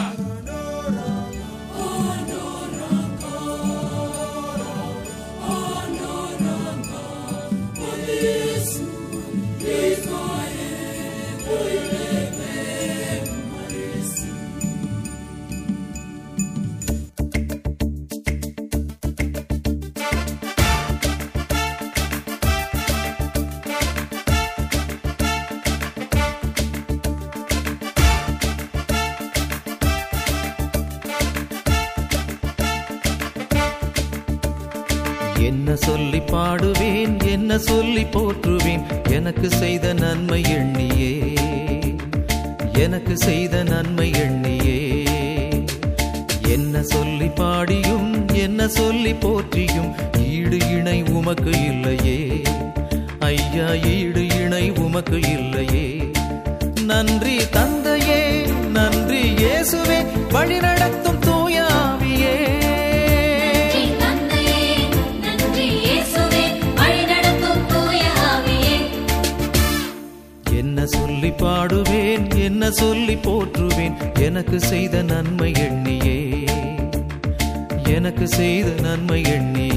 என்ன சொல்லி பாடுவேன் என்ன சொல்லி போற்றுவேன் எனக்கு செய்த நன்மை எண்ணியே எனக்கு செய்த நன்மை எண்ணியே என்ன சொல்லி பாடியும் என்ன சொல்லி போற்றியும் ஈடு இணை உமக்கு இல்லையே ஐயா ஈடு இணை உமக்கு இல்லையே நன்றி தந்தையே நன்றி இயேசுவே வழி நடத்தும் தூயாவியே நன்றி தந்தையே நன்றி இயேசுவே வழிநடத்தும் தூய ஆவியே என்ன சொல்லி பாடுவேன் என்ன சொல்லி போற்றுவேன் எனக்கு செய்த நன்மை எண்ணியே எனக்கு செய்த நன்மை எண்ணியே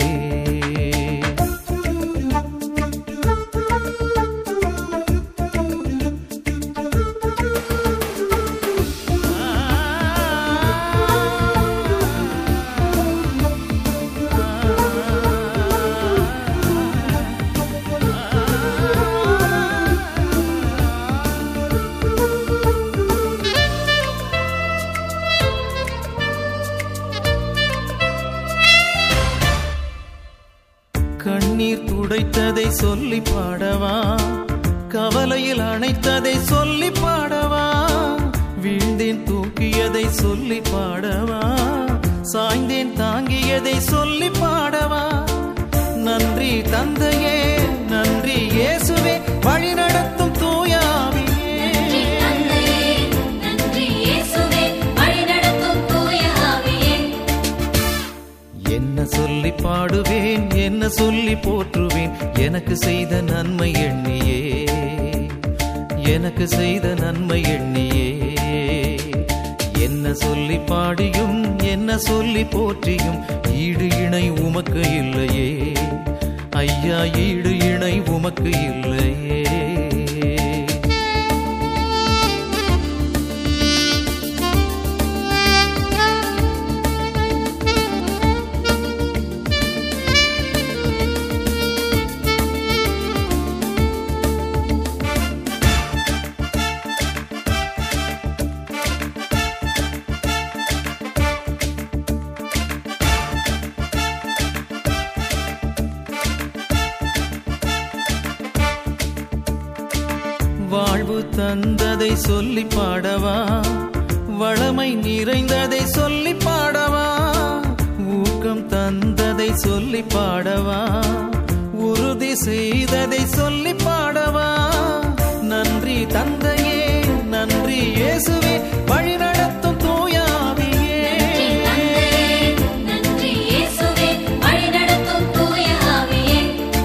கண்ணீர் துடைத்ததை சொல்லி பாடவா கவலையில் அணைத்ததை சொல்லி பாடவா வீழ்ந்தேன் தூக்கியதை சொல்லி பாடவா சாய்ந்தேன் தாங்கியதை சொல்லி பாடவா நன்றி தந்தையே நன்றி இயேசுவே வழி நடத்தும் நன்றி தூயாவியே தந்தையே நன்றி இயேசுவே வழிநடத்தும் தூய ஆவியே என்ன சொல்லி பாடுவேன் என்ன சொல்லி போற்றுவேன் எனக்கு செய்த நன்மை எண்ணியே எனக்கு செய்த நன்மை எண்ணியே என்ன சொல்லி பாடியும் என்ன சொல்லி போற்றியும் ஈடு இணை உமக்கு இல்லையே ஐயா ஈடு இணை உமக்கு இல்லையே வாழ்வு தந்ததை சொல்லி பாடவா வளமை நிறைந்ததை சொல்லி பாடவா ஊக்கம் தந்ததை சொல்லி பாடவா உறுதி செய்ததை சொல்லி பாடவா நன்றி தந்தையே நன்றி இயேசுவே வழி நடத்தும் தூயாவியே நன்றி தந்தையே நன்றி இயேசுவே வழிநடத்தும் தூய ஆவியே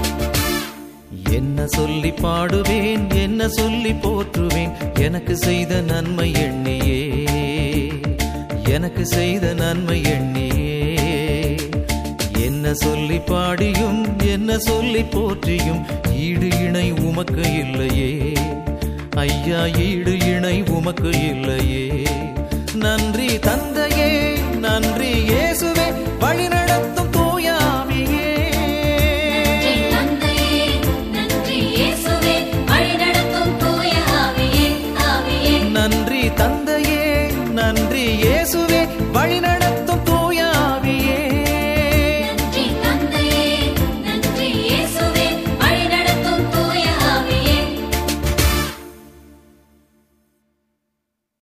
என்ன சொல்லி பாடுவேன் என்ன சொல்லி போற்றுவேன் எனக்கு செய்த நன்மை எண்ணியே எனக்கு செய்த நன்மை எண்ணியே என்ன சொல்லி பாடியும் என்ன சொல்லி போற்றியும் ஈடு இணை உமக்கு இல்லையே ஐயா ஈடு இணை உமக்கு இல்லையே நன்றி தந்தை